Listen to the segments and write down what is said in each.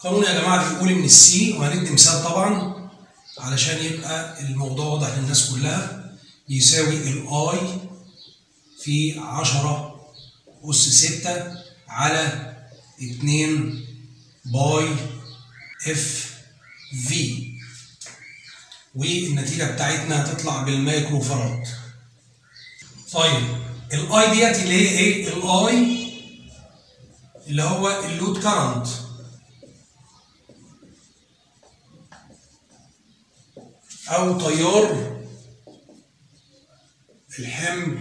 قانون يا جماعه بيقول ان السي وهندي مثال طبعا علشان يبقى الموضوع واضح للناس كلها يساوي الاي في 10 أس 6 على 2 باي اف في والنتيجة بتاعتنا هتطلع بالمايكرو فراد طيب الاي ديت اللي هي ايه؟ الاي اللي هو اللود كارنت او تيار الحمل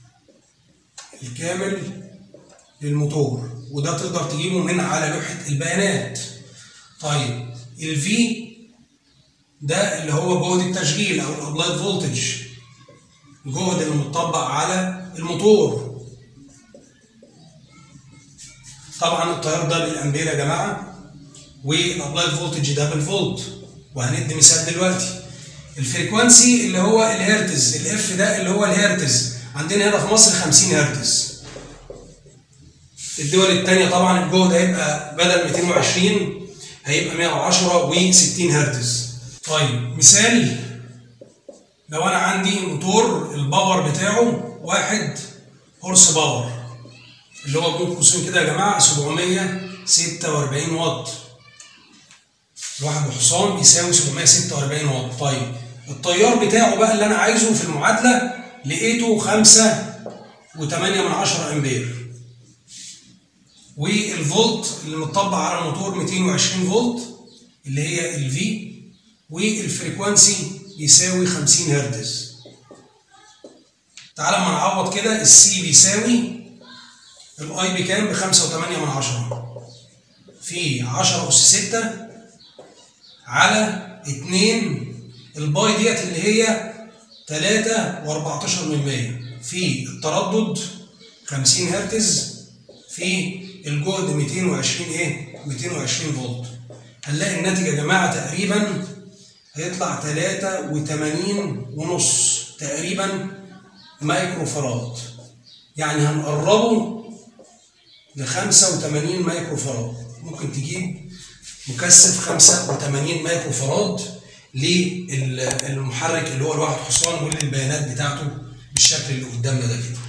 الكامل للموتور وده تقدر تجيبه من على لوحة البيانات طيب الفي ده اللي هو جهد التشغيل او الابلايد فولتج الجهد اللي متطبق على الموتور طبعا التيار ده بالامبير يا جماعه والابلايد فولتج ده بالفولت وهندي مثال دلوقتي الفريكوانسي اللي هو الهرتز الاف ده اللي هو الهرتز عندنا هنا في مصر 50 هرتز في الدول الثانيه طبعا الجهد هيبقى بدل 220 هيبقى 110 و60 هرتز طيب مثال لو انا عندي موتور الباور بتاعه واحد هورس باور اللي هو بين قوسين كده يا جماعه 746 واط الواحد بحصان بيساوي 746 واط طيب التيار بتاعه بقى اللي انا عايزه في المعادله لقيته 5 و8 من 10 امبير والفولت اللي متطبق على الموتور 220 فولت اللي هي الفي والفريكوانسي يساوي 50 هرتز تعالى اما نعوض كده السي بيساوي الاي بكام ب 5 و8 من 10 في 10 اس 6 على 2 الباي ديت اللي هي 3 و14 من 100 في التردد 50 هرتز في الجهد 220 ايه 220 فولت هنلاقي الناتج يا جماعه تقريبا هيطلع 83 ونص تقريبا مايكرو فراد يعني هنقربه ل 85 مايكرو فراد ممكن تجيب مكثف 85 مايكرو فراد للمحرك اللي هو الواحد حصان واللي البيانات بتاعته بالشكل اللي قدامنا ده كده